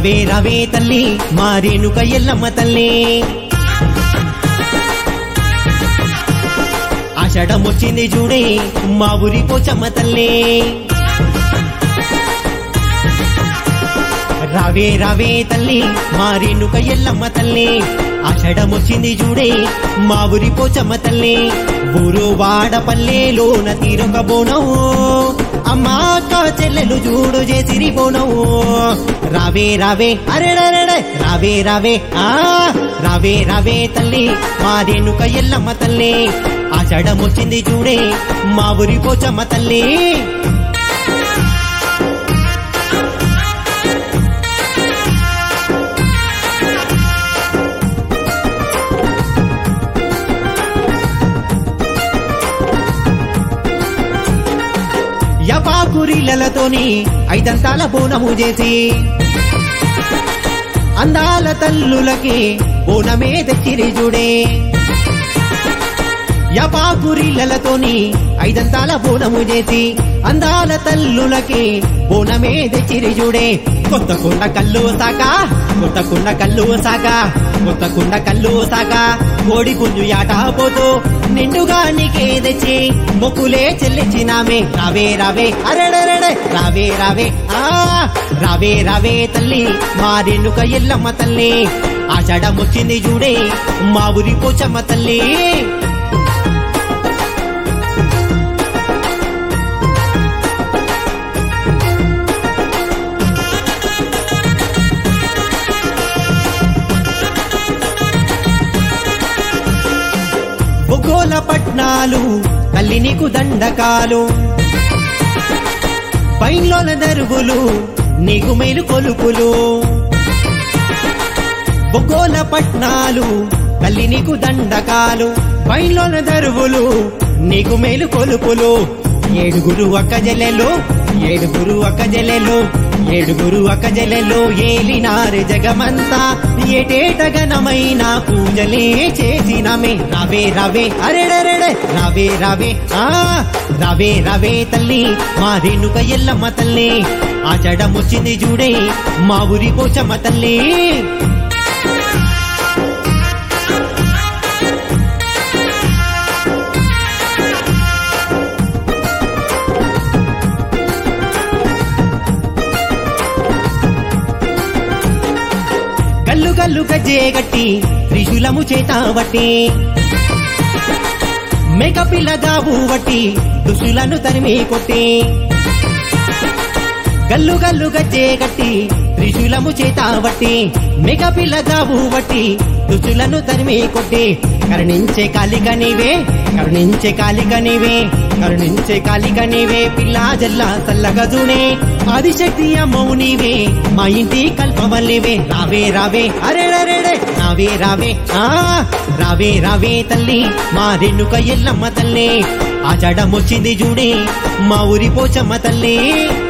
రావే రావే తల్లి మా రేణుక ఎల్లమ్మ తల్లి ఆషాఢం వచ్చింది చూడే మా ఊరి పోచమ్మ తల్లి రావే రావే తల్లి మా రేణుక ఎల్లమ్మ తల్లి ఆషాఢం వచ్చింది చూడే మా ఊరి పోచమ్మ తల్లి ఊరు వాడపల్లెలోన తీరొక బోనం అమ్మా అక్క చెల్లెలు చూడు చేసిరి బోనం రావే రావే అరే రావే రావే ఆ రావే రావే తల్లి మా రేణుక ఎల్లమ్మ తల్లి ఆషాఢం వచ్చింది చూడే మా ఊరి పోచమ్మ తల్లి యపాకురిలతోని ఐదంతాల బోనము చేసి అందాల తల్లులకి బోనమే తెచ్చిరి చూడే యపాకురిలతోని ఐదంతాల బోనము చేసి అందాల తల్లులకి బోనమే తెచ్చిరి చూడే కొత్త కుండ కల్లు సాక కొత్త కుండ కల్లు సాక కొత్త కుండ కల్లు సాక కోడి పుంజు యాట పోతూ నిండుగా నీకే తెచ్చి మొక్కులే చెల్లించినామే రావే రావే అరెడరెడే రావే రావే ఆ రావే రావే తల్లి మా రెన్నుక ఎల్లమ్మ తల్లి ఆషాఢం వచ్చింది చూడే మా ఊరి పోచమ్మ తల్లి ఒగోల పట్నాలు తల్లి నీకు దండకాలు పైన్లోన దరుగులు నీకు మేలు కొలుపులు ఒగోల పట్నాలు తల్లి నీకు దండకాలు పైన్లోన దరువులు నీకు మేలు కొలుపులు ఏడుగురు అక్క జల్లెలు ఏడుగురు అక్క జల్లెలు ఏడుగురు అక్క జల్లెలు ఏలినారు జగమంతా ఏటేటగనమైన పూజలే చేసినమే రావే రావే అరెడరెడే రావే రావే ఆ రావే రావే తల్లి మా రేణుక ఎల్లమ్మ తల్లి ఆచడం వచ్చింది చూడే మా ఊరి పోచమ్మ తల్లి గల్లు గల్లు గజ్జే గట్టి త్రిశూలము చేతావట్టి మేకపిల్లగావు వట్టి దుసులను తరిమి కొట్టి గల్లు గల్లు గజ్జే గట్టి త్రిశూలము చేతావట్టి మేకపిల్లగావు వట్టి దుసులను తరిమి కొట్టి కరుణించే కాలిక నీవే కరుణించే కాలిక నీవే కరుణించే కాలిక నీవే పిల్లా జల్లా సల్లగా జూనే ఆదిశక్తి అమ్మవు నీవే మా ఇంటి కల్పవల్లివే రావే రావే అరెడరెడే రావే రావే ఆ రావే రావే తల్లి మా రెన్నుక ఎల్లమ్మ తల్లి ఆచడం వచ్చింది చూడే మా ఊరి పోచమ్మ తల్లి